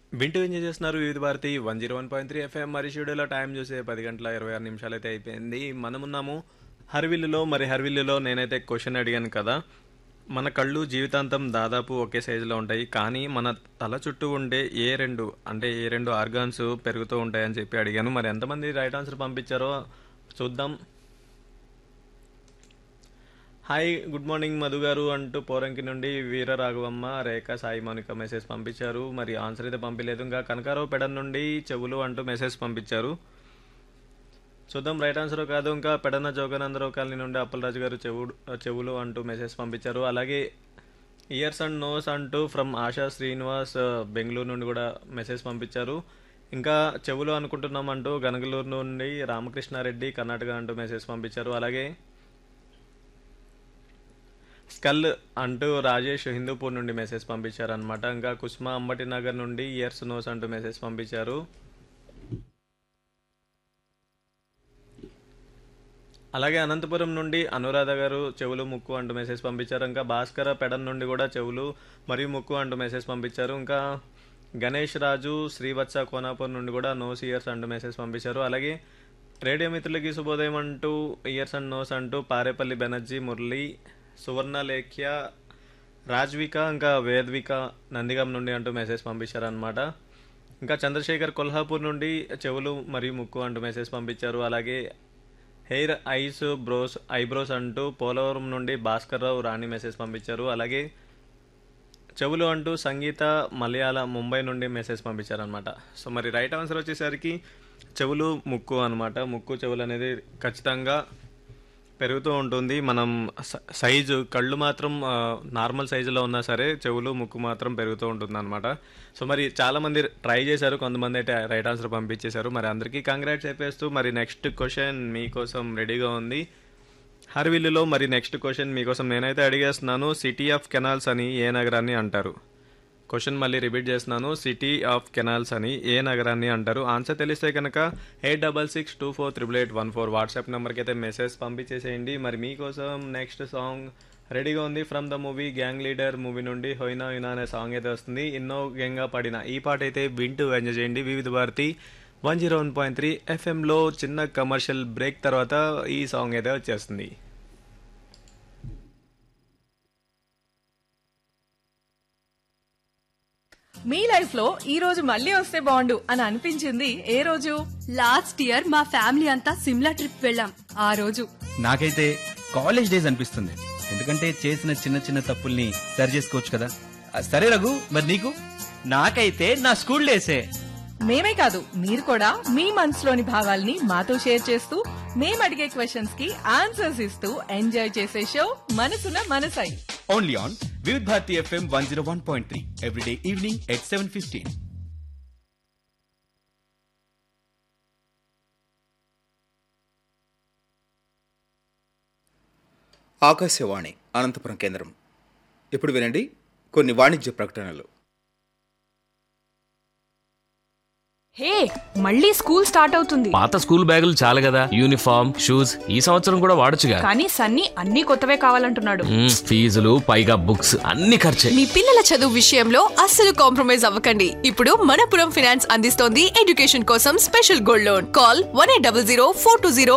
వింటూ ఎంజాయ్ చేస్తున్నారు Vividh Bharati one zero one point three FM మరి షెడ్యూల్లో టైం చూసే పది గంటల ఇరవై ఆరు నిమిషాలు అయితే అయిపోయింది మనమున్నాము హర్విల్లులో మరి హర్విల్లులో నేనైతే క్వశ్చన్ అడిగాను కదా మన కళ్ళు జీవితాంతం దాదాపు ఒకే సైజులో ఉంటాయి కానీ మన తల చుట్టూ ఉండే ఏ రెండు అంటే ఏ రెండు ఆర్గాన్స్ పెరుగుతూ ఉంటాయని చెప్పి అడిగాను మరి ఎంతమంది రైట్ ఆన్సర్ పంపించారో చూద్దాం హాయ్ గుడ్ మార్నింగ్ మధు గారు అంటూ పోరంకి నుండి వీర రాఘవమ్మ రేఖ సాయి మౌనిక మెసేజ్ పంపించారు మరి ఆన్సర్ అయితే పంపించలేదు ఇంకా కనకారావు పెడన్ నుండి చెవులు అంటూ మెసేజ్ పంపించారు చూద్దాం రైట్ ఆన్సర్ కాదు ఇంకా పెడన జోగానందరావు కాలనీ నుండి అప్పలరాజు గారు చెవుడు చెవులు అంటూ మెసేజ్ పంపించారు అలాగే ఇయర్స్ అండ్ నోస్ అంటూ ఫ్రమ్ ఆశా శ్రీనివాస్ ఆ, బెంగళూరు నుండి కూడా మెసేజ్ పంపించారు ఇంకా చెవులు అనుకుంటున్నాం అంటూ గనగలూరు నుండి రామకృష్ణారెడ్డి కర్ణాటక అంటూ మెసేజ్ పంపించారు అలాగే స్కల్ అంటూ రాజేష్ హిందూపూర్ నుండి మెసేజ్ పంపించారు అనమాట ఇంకా కుస్మా అంబటి నగర్ నుండి ఇయర్స్ నోస్ అంటూ మెసేజ్ పంపించారు అలాగే అనంతపురం నుండి అనురాధ గారు చెవులు ముక్కు అంటూ మెసేజ్ పంపించారు ఇంకా భాస్కర పెడన్ నుండి కూడా చెవులు మరియు ముక్కు అంటూ మెసేజ్ పంపించారు ఇంకా గణేష్ రాజు శ్రీవత్స కోనాపూర్ నుండి కూడా నోస్ ఇయర్స్ అంటూ మెసేజ్ పంపించారు అలాగే రేడియో మిత్రులకి శుభోదయం అంటూ ఇయర్స్ అండ్ నోస్ అంటూ పారేపల్లి బెనర్జీ మురళి సువర్ణలేఖ్య రాజ్విక ఇంకా వేద్విక నందిగం నుండి అంటూ మెసేజ్ పంపించారు అనమాట ఇంకా చంద్రశేఖర్ కొల్హాపూర్ నుండి చెవులు మరియు ముక్కు అంటూ మెసేజ్ పంపించారు అలాగే హెయిర్ ఐస్ బ్రోస్ ఐబ్రోస్ అంటూ పోలవరం నుండి భాస్కర్ రావు రాణి మెసేజ్ పంపించారు అలాగే చెవులు అంటూ సంగీత మలయాళ ముంబై నుండి మెసేజ్ పంపించారనమాట సో మరి రైట్ ఆన్సర్ వచ్చేసరికి చెవులు ముక్కు అనమాట ముక్కు చెవులు అనేది ఖచ్చితంగా పెరుగుతూ ఉంటుంది మనం స- సైజు కళ్ళు మాత్రం ఆ, నార్మల్ సైజులో ఉన్నా సరే చెవులు ముక్కు మాత్రం పెరుగుతూ ఉంటుంది అనమాట సో మరి చాలా మంది ట్రై చేశారు కొంతమంది అయితే రైట్ ఆన్సర్ పంపించేశారు మరి అందరికీ కంగ్రాట్స్ చెప్పేస్తూ మరి నెక్స్ట్ క్వశ్చన్ మీకోసం రెడీగా ఉంది హర్విల్లులో మరి నెక్స్ట్ క్వశ్చన్ మీకోసం నేనైతే అడిగేస్తున్నాను సిటీ ఆఫ్ కెనాల్స్ అని ఏ నగరాన్ని అంటారు క్వశ్చన్ మళ్ళీ రిపీట్ చేస్తున్నాను సిటీ ఆఫ్ కెనాల్స్ అని ఏ నగరాన్ని అంటారు ఆన్సర్ తెలిస్తే కనుక eight double six two four triple eight one four WhatsApp నెంబర్కి అయితే మెసేజ్ పంపించేసేయండి మరి మీకోసం నెక్స్ట్ సాంగ్ రెడీగా ఉంది from the movie gang leader movie నుండి హోయినా హోయినా అనే సాంగ్ అయితే వస్తుంది ఎన్నో గంగా పడిన ఈ పాట అయితే వింటూ ఎంజాయ్ చేయండి Vividh Bharati one zero one point three ఎఫ్ఎంలో చిన్న కమర్షియల్ బ్రేక్ తర్వాత ఈ సాంగ్ అయితే వచ్చేస్తుంది మీ లైఫ్ లో ఈ రోజు మళ్ళీ వస్తే బాగుండు అని అనిపించింది ఏ రోజు లాస్ట్ ఇయర్ మా ఫ్యామిలీ అంతా సిమ్లా ట్రిప్ వెళ్ళాం ఆ రోజు నాకైతే కాలేజ్ డేస్ అనిపిస్తుంది ఎందుకంటే చేసిన చిన్న చిన్న తప్పుల్ని సరి చేసుకోవచ్చు కదా ఆ, సరే రఘు మరి నీకు నాకైతే నా స్కూల్ డేసే మేమే కాదు మీరు కూడా మీ మనసులోని భావాల్ని మాతో షేర్ చేస్తూ మేము అడిగే క్వశ్చన్స్ కి ఆన్సర్స్ ఇస్తూ ఎంజాయ్ చేసే షో మనసున మనసై only on Vividh Bharati FM one zero one point three everyday evening at seven fifteen Akashvani Anantapuram కేంద్రం ఇప్పుడు వినండి కొన్ని వాణిజ్య ప్రకటనలు హే మళ్ళీ స్కూల్ స్టార్ట్ అవుతుంది పాత స్కూల్ బ్యాగులు చాలు కదా యూనిఫామ్ షూస్ ఈ సంవత్సరం కూడా వాడొచ్చుగా కానీ సన్నీ అన్ని కొత్తవే కావాలంటున్నాడు మ్మ్, ఫీజులు పైగా బుక్స్ అన్ని ఖర్చే మీ పిల్లల చదువు విషయంలో అస్సలు కాంప్రమైజ్ అవ్వకండి ఇప్పుడు మనపురం ఫినాన్స్ అందిస్తోంది ఎడ్యుకేషన్ కోసం special gold loan call one eight double zero four two zero